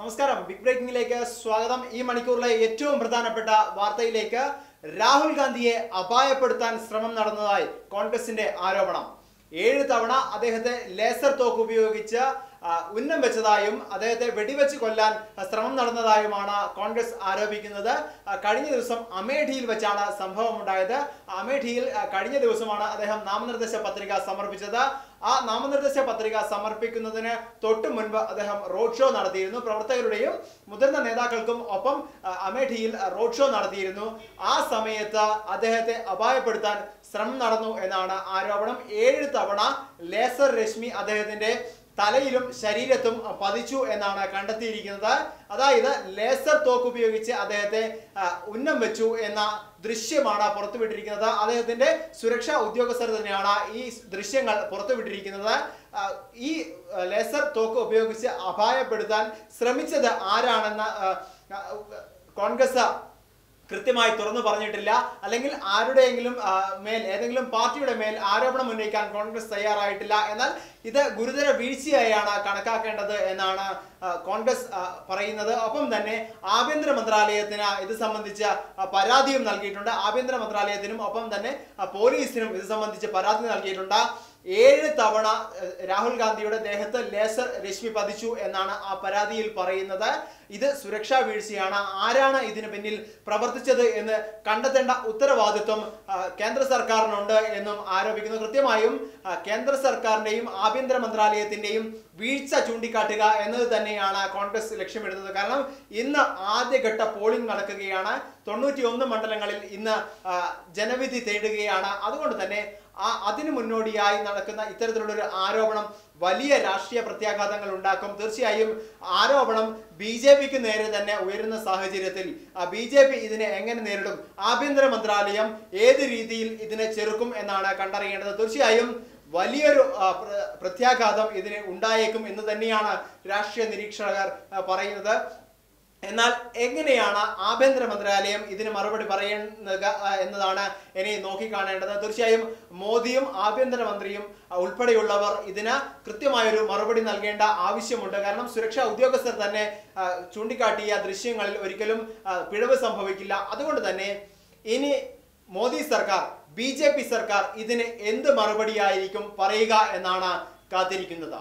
നമസ്കാരം ബിഗ് ബ്രേക്കിംഗിലേക്ക് സ്വാഗതം ഈ മണിക്കൂറിലെ ഏറ്റവും പ്രധാനപ്പെട്ട വാർത്തയിലേക്ക് രാഹുൽ ഗാന്ധിയെ അപായപ്പെടുത്താൻ ശ്രമം നടന്നതായി കോൺഗ്രസിന്റെ ആരോപണം ഏഴ് തവണ അദ്ദേഹത്തെ ലേസർ തോക്ക് ഉപയോഗിച്ച് ആ, ഉന്നം വെച്ചതായും അദ്ദേഹത്തെ വെടിവെച്ച് കൊല്ലാൻ ശ്രമം നടന്നതായുമാണ് കോൺഗ്രസ് ആരോപിക്കുന്നത് ആ, കഴിഞ്ഞ ദിവസം അമേഠിയിൽ വെച്ചാണ് സംഭവം ഉണ്ടായത് അമേഠിയിൽ ആ, കഴിഞ്ഞ ദിവസമാണ് അദ്ദേഹം നാമനിർദ്ദേശ പത്രിക സമർപ്പിച്ചത് ആ നാമനിർദ്ദേശ പത്രിക സമർപ്പിക്കുന്നതിന് തൊട്ടു മുൻപ് അദ്ദേഹം റോഡ് ഷോ നടത്തിയിരുന്നു പ്രവർത്തകരുടെയും മുതിർന്ന നേതാക്കൾക്കും ഒപ്പം ആ, അമേഠിയിൽ റോഡ് ഷോ നടത്തിയിരുന്നു ആ സമയത്ത് അദ്ദേഹത്തെ അപായപ്പെടുത്താൻ ശ്രമം നടന്നു എന്നാണ് ആരോപണം ഏഴ് തവണ ലേസർ രശ്മി അദ്ദേഹത്തിന്റെ തലയിലും ശരീരത്തും പതിച്ചു എന്നാണ് കണ്ടെത്തിയിരിക്കുന്നത് അതായത് ലേസർ തോക്ക് ഉപയോഗിച്ച് അദ്ദേഹത്തെ ആ, ഉന്നം വെച്ചു എന്ന ദൃശ്യമാണ് പുറത്തുവിട്ടിരിക്കുന്നത് അദ്ദേഹത്തിന്റെ സുരക്ഷാ ഉദ്യോഗസ്ഥർ തന്നെയാണ് ഈ ദൃശ്യങ്ങൾ പുറത്തുവിട്ടിരിക്കുന്നത് ആ, ഈ ആ, ലേസർ തോക്ക് ഉപയോഗിച്ച് അപായപ്പെടുത്താൻ ശ്രമിച്ചത് ആരാണെന്ന് ആ, ആ, കോൺഗ്രസ് കൃത്യമായി തുറന്നു പറഞ്ഞിട്ടില്ല അല്ലെങ്കിൽ ആരുടെയെങ്കിലും ആ, മേൽ ഏതെങ്കിലും പാർട്ടിയുടെ മേൽ ആരോപണം ഉന്നയിക്കാൻ കോൺഗ്രസ് തയ്യാറായിട്ടില്ല എന്നാൽ ഇത് ഗുരുതര വീഴ്ചയായാണ് കണക്കാക്കേണ്ടത് എന്നാണ് ആ, കോൺഗ്രസ് ആ, പറയുന്നത് ഒപ്പം തന്നെ ആഭ്യന്തര മന്ത്രാലയത്തിന് ഇത് സംബന്ധിച്ച ആ, പരാതിയും നൽകിയിട്ടുണ്ട് ആഭ്യന്തര മന്ത്രാലയത്തിനും ഒപ്പം തന്നെ ആ, പോലീസിനും ഇത് സംബന്ധിച്ച് പരാതി നൽകിയിട്ടുണ്ട് ഏഴ് തവണ ഏഹ്, രാഹുൽ ഗാന്ധിയുടെ ദേഹത്ത് ലേസർ രശ്മി പതിച്ചു എന്നാണ് ആ പരാതിയിൽ പറയുന്നത് ഇത് സുരക്ഷാ വീഴ്ചയാണ് ആരാണ് ഇതിന് പിന്നിൽ പ്രവർത്തിച്ചത് എന്ന് കണ്ടെത്തേണ്ട ഉത്തരവാദിത്വം ആ, കേന്ദ്ര സർക്കാരിനുണ്ട് എന്നും ആരോപിക്കുന്നു കൃത്യമായും ആ, കേന്ദ്ര സർക്കാരിന്റെയും ആഭ്യന്തര മന്ത്രാലയത്തിന്റെയും വീഴ്ച ചൂണ്ടിക്കാട്ടുക എന്നത് തന്നെയാണ് കോൺഗ്രസ് ലക്ഷ്യമിടുന്നത് കാരണം ഇന്ന് ആദ്യഘട്ട പോളിംഗ് നടക്കുകയാണ് തൊണ്ണൂറ്റി ഒന്ന് മണ്ഡലങ്ങളിൽ ഇന്ന് ആ, ജനവിധി തേടുകയാണ് അതുകൊണ്ട് തന്നെ ആ അതിനു മുന്നോടിയായി നടക്കുന്ന ഇത്തരത്തിലുള്ള ഒരു ആരോപണം വലിയ രാഷ്ട്രീയ പ്രത്യാഘാതങ്ങൾ ഉണ്ടാക്കും തീർച്ചയായും ആരോപണം ബി ജെ പിക്ക് നേരെ തന്നെ ഉയരുന്ന സാഹചര്യത്തിൽ ബി ജെ പി ഇതിനെ എങ്ങനെ നേരിടും ആഭ്യന്തര മന്ത്രാലയം ഏത് രീതിയിൽ ഇതിനെ ചെറുക്കും എന്നാണ് കണ്ടറിയേണ്ടത് തീർച്ചയായും വലിയൊരു ആ, പ്ര- പ്രത്യാഘാതം ഇതിന് ഉണ്ടായേക്കും എന്ന് തന്നെയാണ് രാഷ്ട്രീയ നിരീക്ഷകർ ആ, പറയുന്നത് എന്നാൽ എങ്ങനെയാണ് ആഭ്യന്തര മന്ത്രാലയം ഇതിന് മറുപടി പറയുന്നത് ആ, എന്നതാണ് ഇനി നോക്കിക്കാണേണ്ടത് തീർച്ചയായും മോദിയും ആഭ്യന്തരമന്ത്രിയും ആ, ഉൾപ്പെടെയുള്ളവർ ഇതിന് കൃത്യമായൊരു മറുപടി നൽകേണ്ട ആവശ്യമുണ്ട് കാരണം സുരക്ഷാ ഉദ്യോഗസ്ഥർ തന്നെ ആ, ചൂണ്ടിക്കാട്ടിയ ദൃശ്യങ്ങളിൽ ഒരിക്കലും ആ, പിഴവ് സംഭവിക്കില്ല അതുകൊണ്ട് തന്നെ ഇനി മോദി സർക്കാർ ബി ജെ പി സർക്കാർ ഇതിന് എന്ത് മറുപടിയായിരിക്കും പറയുക എന്നാണ് കാത്തിരിക്കുന്നത്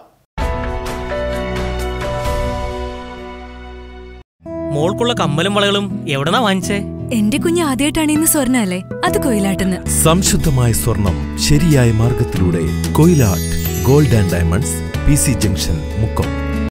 മോൾക്കുള്ള കമ്മലും വളകളും എവിടെന്നാ വാങ്ങിച്ചേ എന്റെ കുഞ്ഞ് ആദ്യമായിട്ടാണ് ഇന്ന് സ്വർണ്ണ അല്ലേ അത് കൊയിലാട്ടെന്ന് സംശുദ്ധമായ സ്വർണം ശരിയായ മാർഗത്തിലൂടെ Koyilatt gold and diamonds P C junction Mukkam